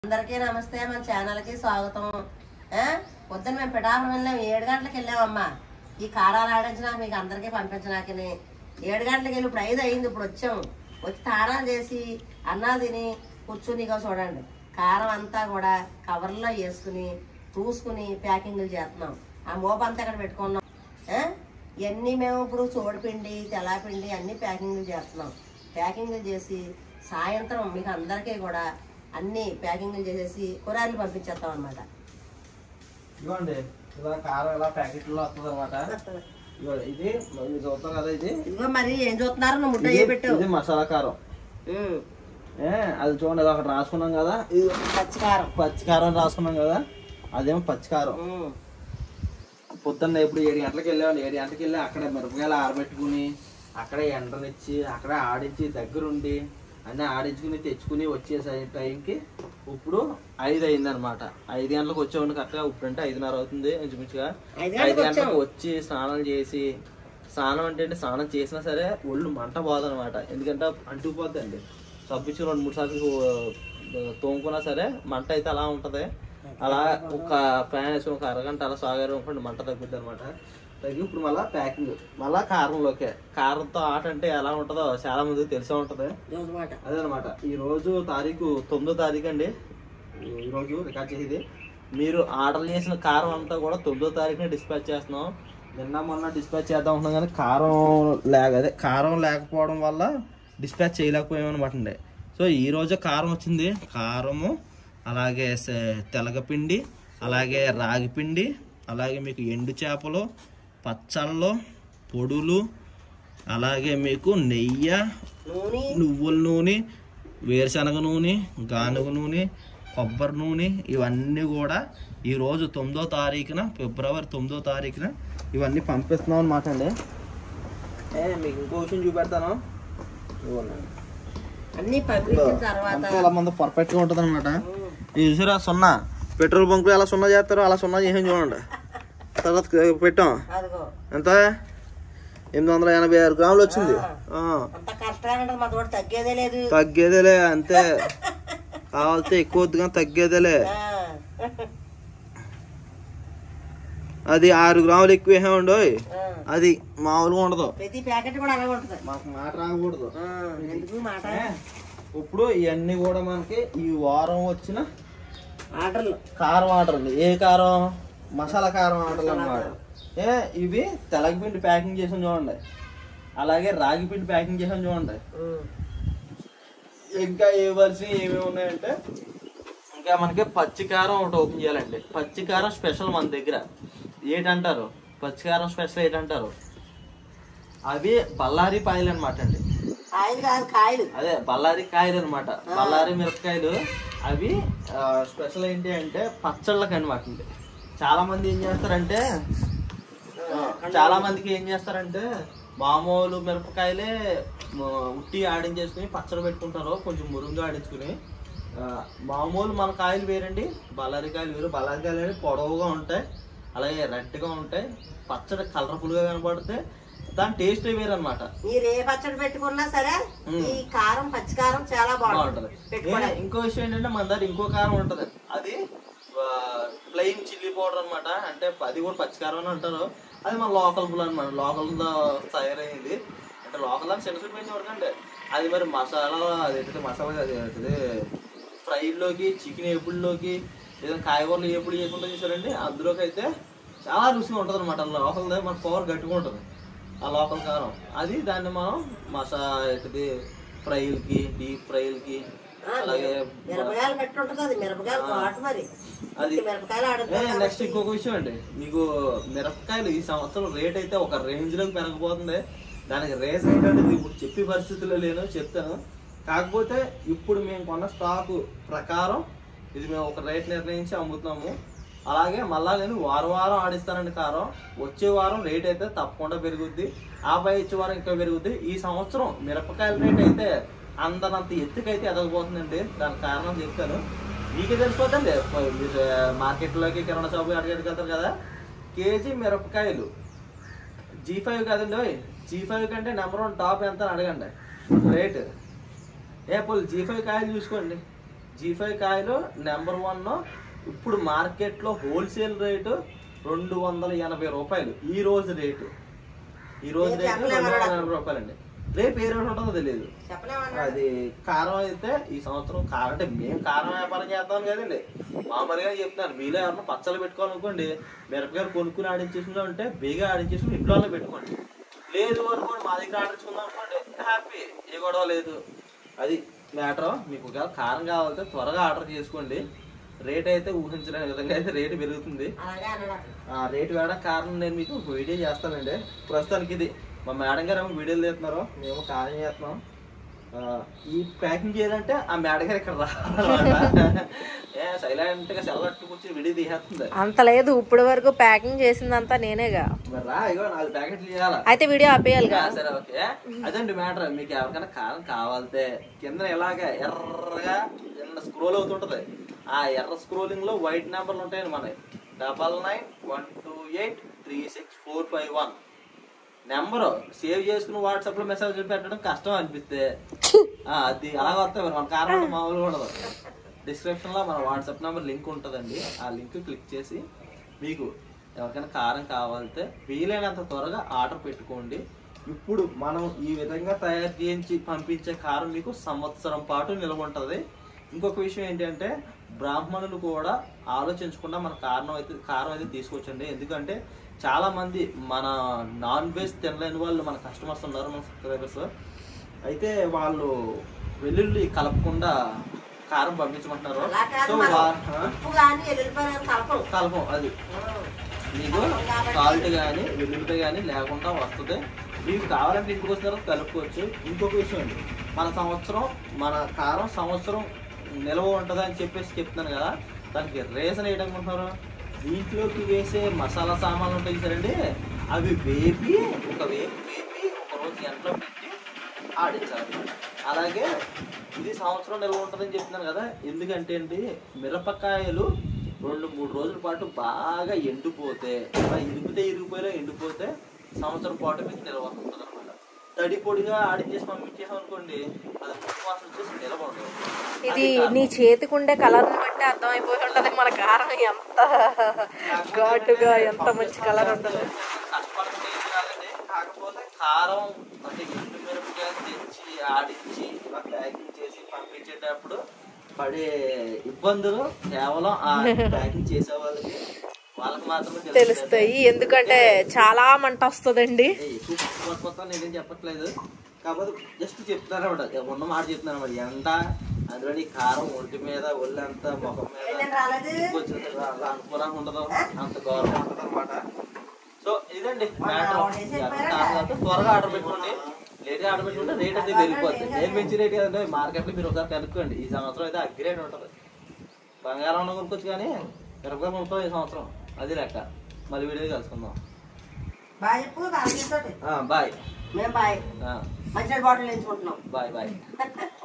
అందరికీ నమస్తే మన ఛానల్కి స్వాగతం ఆ? పొద్దున్న మేము పిఠాపురం వెళ్ళాం ఏడు గంటలకు వెళ్ళామమ్మా ఈ కారాలు ఆడించినా మీకు అందరికీ పంపించడాకని ఏడు గంటలకు వెళ్ళి ఇప్పుడు ఐదు అయింది ఇప్పుడు వచ్చాము వచ్చి తారాలు చేసి అన్నాలు తిని కూర్చుని ఇగో చూడండి కారం అంతా కూడా కవర్లో వేసుకుని చూసుకుని ప్యాకింగ్లు చేస్తున్నాం ఆ మోపు అంతా ఇక్కడ పెట్టుకున్నాం ఆ? ఇవన్నీ మేము ఇప్పుడు చోడుపిండి తెల్లపిండి అన్ని ప్యాకింగ్లు చేస్తున్నాం ప్యాకింగ్లు చేసి సాయంత్రం మీకు అందరికీ కూడా అన్ని ప్యాకింగ్లు చేసేసి కూరగాయలు పంపించేస్తాం అనమాట ఇదిగోండి ఇలా కారం ఇలా ప్యాకెట్లో వస్తుంది అనమాట ఇది మీరు చూస్తారు కదా ఇది ఇదిగో మరి ఏం చూస్తున్నారు నువ్వు ముద్ద ఇది- పెట్టు ఇది మసాలా కారం ఏ అది చూడండి ఇది ఒకటి రాసుకున్నాం కదా ఇది పచ్చికారం పచ్చి కారం రాసుకున్నాం కదా అదేమో పచ్చి కారం ఉమ్. పొద్దున్న ఇప్పుడు ఏడు గంటలకు వెళ్ళామండి ఏడు గంటలకు వెళ్ళి అక్కడ మిరపకాయలు ఆరబెట్టుకుని అక్కడే ఎండనిచ్చి అక్కడే ఆడించి దగ్గరుండి అన్నీ ఆడించుకుని తెచ్చుకుని వచ్చేసే టైంకి ఇప్పుడు ఐదు అయింది అనమాట ఐదు గంటలకు వచ్చామండి కరెక్ట్గా ఇప్పుడు అంటే ఐదున్నర అవుతుంది ఇంచుమించుగా ఐదు ఐదు గంటలకు గంటలకు వచ్చాము వచ్చి స్నానం చేసి స్నానం అంటే అండి స్నానం చేసినా సరే ఒళ్ళు మంట పోదనమాట ఎందుకంటే అంటుకుపోద్దండి సబ్బిచ్చి రెండు మూడు సార్లు ఆ, తోముకున్నా సరే మంట అయితే అలా ఉంటది అలా ఒక ఫ్యాన్ వేసి ఒక అరగంట అలా సాగారు అనుకోండి మంట తగ్గుద్ది అనమాట తగ్గి ఇప్పుడు మళ్ళీ ప్యాకింగ్ మళ్ళీ కారంలోకే కారంతో ఆట అంటే ఎలా ఉంటుందో చాలా మందికి తెలిసే ఉంటది రోజు మాట అదే అనమాట ఈ రోజు తారీఖు తొమ్మిదో తారీఖు అండి ఈ రోజు రికార్డ్ చేసేది మీరు ఆర్డర్ చేసిన కారం అంతా కూడా తొమ్మిదో తారీఖున డిస్పాచ్ చేస్తున్నాం నిన్న మొన్న డిస్పాచ్ చేద్దాం అనుకున్నాం కానీ కారం లేక అదే కారం లేకపోవడం వల్ల డిస్పాచ్ చేయలేకపోయాం అనమాట అండి సో ఈ రోజు కారం వచ్చింది కారము అలాగే సే- తెలగపిండి అలాగే రాగిపిండి అలాగే మీకు ఎండు చేపలు పచ్చళ్ళు పొడులు అలాగే మీకు నెయ్యి నూనె నువ్వుల నూనె వేరుశనగ నూనె గానుగ నూనె కొబ్బరి నూనె ఇవన్నీ కూడా ఈరోజు తొమ్మిదో తారీఖున ఫిబ్రవరి తొమ్మిదో తారీఖున ఇవన్నీ పంపిస్తున్నాం అనమాట అండి ఏ మీకు ఇంకో విషయం చూపెడతాను ఇదిగోండి. అన్ని పంపించిన తర్వాత అంతే ఇలా మంది పర్ఫెక్ట్గా ఉంటుంది అనమాట ఇది చూసారా సున్నా పెట్రోల్ బంకులు ఎలా సున్నా చేస్తారో అలా సున్నా చేసాం చూడండి తర్వాత పెట్టాం అదిగో ఎంత ఎనిమిది వందల ఎనభై ఆరు గ్రాములు వచ్చింది ఆ. అంత కష్టంగా ఉంటుంది మా తోట తగ్గేదే లేదు తగ్గేదేలే అంతే కావాలితే ఎక్కువ వద్దు కానీ తగ్గేదేలే ఆ. అది ఆరు గ్రాములు ఎక్కువ వేసామండి ఆ. అది మామూలుగా ఉండదు ప్రతి ప్యాకెట్ కూడా అలాగే ఉంటుంది మాకు మాట రాకూడదు ఆ, ఎందుకు మాట ఇప్పుడు ఇవన్నీ కూడా మనకి ఈ వారం వచ్చిన ఆర్డర్లు కారం ఆర్డర్ అండి ఏ కారం మసాలా కారం ఆర్డర్లు అన్నమాట ఏ ఇవి తెలగపిండి ప్యాకింగ్ చేసాం చూడండి అలాగే రాగి పిండి ప్యాకింగ్ చేసాం చూడండి ఉమ్. ఇంకా ఇవ్వాల్సినవి ఏమేమి ఉన్నాయంటే ఇంకా మనకి పచ్చికారం ఒకటి ఓపెన్ చేయాలండి పచ్చికారం స్పెషల్ మన దగ్గర ఏంటంటారు పచ్చికారం స్పెషల్ ఏంటంటారు అవి బళ్ళారి పాయలు అనమాట అండి కాయలు కాదు కాయలు అదే బళ్ళారి కాయలు అనమాట బళ్ళారి మిరపకాయలు అవి ఆ, స్పెషల్ ఏంటి అంటే పచ్చళ్ళకి అనమాట అండి చాలా మంది ఏం చేస్తారంటే ఆ, చాలా మందికి ఏం చేస్తారంటే మామూలు మిరపకాయలే ఆ, ఉట్టి ఆడించేసుకుని పచ్చడి పెట్టుకుంటారు కొంచెం మురుగ్గా ఆడించుకుని ఆ, మామూలు మన కాయలు వేరండి బళ్ళారి కాయలు వేరు బళ్ళారి కాయలు అనేవి పొడవుగా ఉంటాయి అలాగే రెడ్గా ఉంటాయి పచ్చడి కలర్ఫుల్గా కనపడితే దాని టేస్ట్ వేరు అనమాట మీరు ఏ పచ్చడి పెట్టుకున్నా సరే ఉమ్. ఈ కారం పచ్చి కారం చాలా బాగుంటుంది బాగుంటది ఏ, పెట్టుకోవడానికి ఇంకో విషయం ఏంటంటే మన దగ్గర ఇంకో కారం ఉంటది అది ప్లెయిన్ చిల్లీ పౌడర్ అన్నమాట అంటే అది కూడా పచ్చికారం అని అంటారు అది మన లోకల్ పుల్ అనమాట లోకల్ తయారైంది అంటే లోకల్ అని చిన్న చిన్న పెంచి ఉడకండి అది మరి మసాలా అది ఏంటంటే మసాలా అది అది ఫ్రైలోకి చికెన్ ఏపుల్లోకి లేదా కాయగూరలు ఏపుడు చేయకుండా చూసారండి అందులోకి అయితే చాలా రుచిగా ఉంటుంది అనమాట లోకల్దే మన పవర్ గట్టిగా ఉంటుంది ఆ లోకల్ కారం అది దాన్ని మనం మసా ఏంటిది ఫ్రైలకి డీప్ ఫ్రైలకి ఆ, అలాగే మిరపకాయలు పెట్టి ఉంటుంది అది మిరపకాయలు ఘాటు మరి అది మిరపకాయలు ఆడుతుంది నెక్స్ట్ ఇంకొక విషయం అండి మీకు మిరపకాయలు ఈ సంవత్సరం రేట్ అయితే ఒక రేంజ్ లోకి పెరగబోతుంది దానికి రీజన్ ఏంటంటే ఇది ఇప్పుడు చెప్పే పరిస్థితిలో లేను చెప్తాను కాకపోతే ఇప్పుడు మేము కొన్న స్టాక్ ప్రకారం ఇది మేము ఒక రేట్ నిర్ణయించి అమ్ముతున్నాము అలాగే మళ్ళా నేను వారం వారం ఆడిస్తానండి కారం వచ్చే వారం రేట్ అయితే తప్పకుండా పెరుగుద్ది ఆ పై వచ్చే వారం ఇంకా పెరుగుద్ది ఈ సంవత్సరం మిరపకాయల రేట్ అయితే అందరంత ఎత్తుకైతే ఎదగబోతుందండి దానికి కారణం చెప్తాను మీకే తెలిసిపోతుంది మీరు మార్కెట్లోకి కిరాణా షాపు అడిగేది వెళ్తారు కదా కేజీ మిరపకాయలు జీ ఫైవ్ కదండి జీ ఫైవ్ కంటే నెంబర్ వన్ టాప్ ఎంత అని అడగండి రేట్ ఏ పోలు జీ ఫైవ్ కాయలు చూసుకోండి జీ ఫైవ్ కాయలు నెంబర్ వన్ ఇప్పుడు మార్కెట్లో హోల్సేల్ రేటు రెండు వందల ఎనభై రూపాయలు ఈ రోజు రేటు ఈ రోజు నేను రేటు చెప్పలేను రెండు వందల అన్నాడు. ఎనభై రూపాయలండి రేపు ఏ రేటు ఉంటుందో తెలియదు చెప్పలేమన్నా అది కారం అయితే ఈ సంవత్సరం కారం అంటే మేము కారం వ్యాపారం చేద్దాం కదండి మామూలుగా చెప్తున్నాను మీలో ఎవరన్నా పచ్చళ్ళు పెట్టుకోవాలనుకోండి మిరపకాయలు కొనుక్కుని ఆడించేసుకుందాం అంటే బేగా ఆడించేసుకుని ఇంట్లోనే పెట్టుకోండి లేదు అనుకోండి మా దగ్గర ఆడించుకుందాం అనుకోండి హ్యాపీ ఏ గొడవ లేదు అది మ్యాటర్ మీకు ఒకవేళ కారం కావాలంటే త్వరగా ఆర్డర్ చేసుకోండి రేట్ అయితే ఊహించలేని విధంగా అయితే రేటు పెరుగుతుంది అలాగే అన్నాడు అతను. ఆ రేటు వేయడం కారణం నేను మీకు ఒక వీడియో చేస్తానండి ప్రస్తుతానికి ఇది మా మేడం గారు ఏమో వీడియోలు తీస్తున్నారు మేము కారం చేస్తున్నాం ఆ, ఈ ప్యాకింగ్ చేయాలంటే ఆ మేడం గారు ఇక్కడ రావాలన్నమాట ఏ సైలెంట్ గా సెలవు కూర్చొని వీడియో తీసేస్తుంది అంత లేదు ఇప్పటి వరకు ప్యాకింగ్ చేసిందంతా నేనేగా మరి రా ఇగో నాలుగు ప్యాకెట్లు చేయాలా అయితే వీడియో ఆపేయాలిగా ఆ, సరే ఓకే అదండి మ్యాటర్ మీకు ఎవరికైనా కారం కావాలితే కింద ఇలాగా ఎర్రగా చిన్న స్క్రోల్ అవుతుంటది ఆ ఎర్ర స్క్రోలింగ్ లో వైట్ నెంబర్లు ఉంటాయండి మనకి double nine one two eight three six four five one number save చేసుకుని వాట్సాప్ లో మెసేజ్ పెట్టడం కష్టం అనిపిస్తే ఆ, అది అలా వస్తాయి మరి మన కారణం మామూలుగా ఉండదు డిస్క్రిప్షన్ లో మన వాట్సాప్ నెంబర్ లింక్ ఉంటుందండి ఆ లింక్ క్లిక్ చేసి మీకు ఎవరికైనా కారం కావాలంటే వీలైనంత త్వరగా ఆర్డర్ పెట్టుకోండి ఇప్పుడు మనం ఈ విధంగా తయారు చేయించి పంపించే కారం మీకు సంవత్సరం పాటు నిల్వ ఉంటుంది ఇంకొక విషయం ఏంటంటే బ్రాహ్మణులు కూడా ఆలోచించకుండా మన కారణం అయితే కారం అయితే తీసుకొచ్చండి ఎందుకంటే చాలా మంది మన నాన్ వెజ్ తినలేని వాళ్ళు మన కస్టమర్స్ ఉన్నారు మన సబ్స్క్రైబర్స్ అయితే వాళ్ళు వెల్లుల్లి కలపకుండా కారం పంపించమంటున్నారు అలా కాదు సో మనం వా- ఆ? ఉప్పు కానీ ఎల్లుల్లిపాయలు కలపం కలపం అది మీకు సాల్ట్ కానీ వెల్లుల్లిపాయ కానీ లేకుండా వస్తుంది మీకు కావాలంటే ఇంటికి వచ్చిన తర్వాత కలుపుకోవచ్చు ఇంకొక విషయం అండి మన సంవత్సరం మన కారం సంవత్సరం నిల్వ ఉంటుంది అని చెప్పేసి చెప్తున్నాను కదా దానికి రీజన్ ఏంటనుకుంటున్నారు దీంట్లోకి వేసే మసాలా సామాన్లు ఉంటాయి సరండి అవి వేపి ఒక వేపు వేపి ఒక రోజు ఎండలో పెట్టి ఆడించాలి అలాగే ఇది సంవత్సరం నిల్వ ఉంటుందని చెప్తున్నాను కదా ఎందుకంటే అండి మిరపకాయలు రెండు మూడు రోజుల పాటు బాగా ఎండిపోతే అలా ఇరిగితే ఇరిగిపోయేలా ఎండిపోతే సంవత్సరం పాటు మీకు నిల్వ ఉంటుంది అనమాట తడి పొడిగా ఆడించేసి పంపించేసాం అనుకోండి అది ముక్కు వాసన వచ్చేసి నిల్వ ఉండదు ఇది అది కారణం. నీ చేతికుండే కలర్ బట్టి అర్థమైపోయి ఉంటది మన కారం ఎంత ఘాటుగా ఎంత మంచి కలర్ ఉంటది కష్టపడుతుంటే ఏం కాదండి కాకపోతే కారం అంటే ఎండు మిరపకాయలు తెచ్చి ఆడించి ఇలా ప్యాకింగ్ చేసి పంపించేటప్పుడు పడే ఇబ్బందులు కేవలం ఆ ప్యాకింగ్ చేసే వాళ్ళకి వాళ్ళకి మాత్రమే తెలుస్తాయి ఎందుకంటే చాలా మంట వస్తుందండి ఏ, ఎక్కువ కొత్త కొత్త నేనేం చెప్పట్లేదు కాకపోతే జస్ట్ చెప్తాను అనమాట ఉన్న మాట చెప్తున్నాను అనమాట ఎండ అందులో ఈ కారం ఒంటి మీద ఒళ్ళంతా ముఖం మీద ఏంటంటే రాలేదు వచ్చిన అలా అనుకూలంగా ఉండదు అంత గౌరవం ఉండదు అనమాట సో ఇదండి మన మ్యాటర్ ఆర్డర్ చేసి కాబట్టి త్వరగా ఆర్డర్ పెట్టుకోండి లేట్ ఆర్డర్ పెట్టుకుంటే రేట్ అయితే పెరిగిపోతుంది నేను పెంచి రేట్ కదండి మార్కెట్ లో మీరు ఒకసారి కనుక్కోండి ఈ సంవత్సరం అయితే అగ్గి రేట్ ఉంటుంది బంగారం ఉన్న కొనుక్కోవచ్చు కానీ మిరపకాయ కొనుక్కో ఈ సంవత్సరం అది లెక్క మళ్ళీ వీడియో కలుసుకుందాం బాగా చెప్పు కారం తోటి బాయ్ మేము బాయ్ మంచి బాటిల్ ఎంచుకుంటున్నాం బాయ్ బాయ్